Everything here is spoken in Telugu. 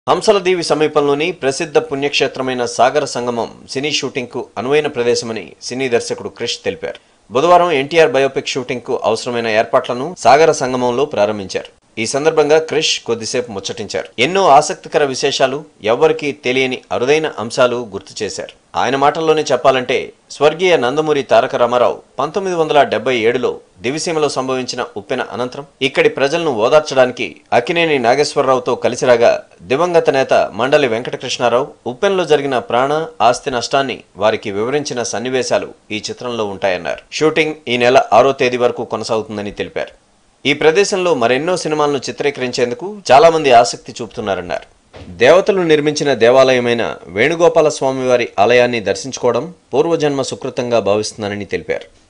హంసలదీవి సమీపంలోని ప్రసిద్ధ పుణ్యక్షేత్రమైన సాగర సంగమం సినీ షూటింగ్కు అనువైన ప్రదేశమని సినీ దర్శకుడు క్రిష్ తెలిపారు బుధవారం ఎన్టీఆర్ బయోపిక్ షూటింగ్కు అవసరమైన ఏర్పాట్లను సాగర సంగమంలో ప్రారంభించారు ఈ సందర్భంగా క్రిష్ కొద్దిసేపు ముచ్చటించారు ఎన్నో ఆసక్తికర విశేషాలు ఎవ్వరికీ తెలియని అరుదైన అంశాలు గుర్తు చేశారు ఆయన మాటల్లోనే చెప్పాలంటే స్వర్గీయ నందమూరి తారక రామారావు పంతొమ్మిది వందల డెబ్బై ఏడులో దివిసీమలో సంభవించిన ఉప్పెన అనంతరం ఇక్కడి ప్రజలను ఓదార్చడానికి అక్కినేని నాగేశ్వరరావుతో కలిసి రాగా దివంగత నేత మండలి వెంకటకృష్ణారావు ఉప్పెనలో జరిగిన ప్రాణ ఆస్తి నష్టాన్ని వారికి వివరించిన సన్నివేశాలు ఈ చిత్రంలో ఉంటాయన్నారు షూటింగ్ ఈ నెల ఆరో తేదీ వరకు కొనసాగుతుందని తెలిపారు ఈ ప్రదేశంలో మరెన్నో సినిమాలను చిత్రీకరించేందుకు చాలా మంది ఆసక్తి చూపుతున్నారన్నారు దేవతలు నిర్మించిన దేవాలయమైన వేణుగోపాల స్వామివారి ఆలయాన్ని దర్శించుకోవడం పూర్వజన్మ సుకృతంగా భావిస్తున్నానని తెలిపారు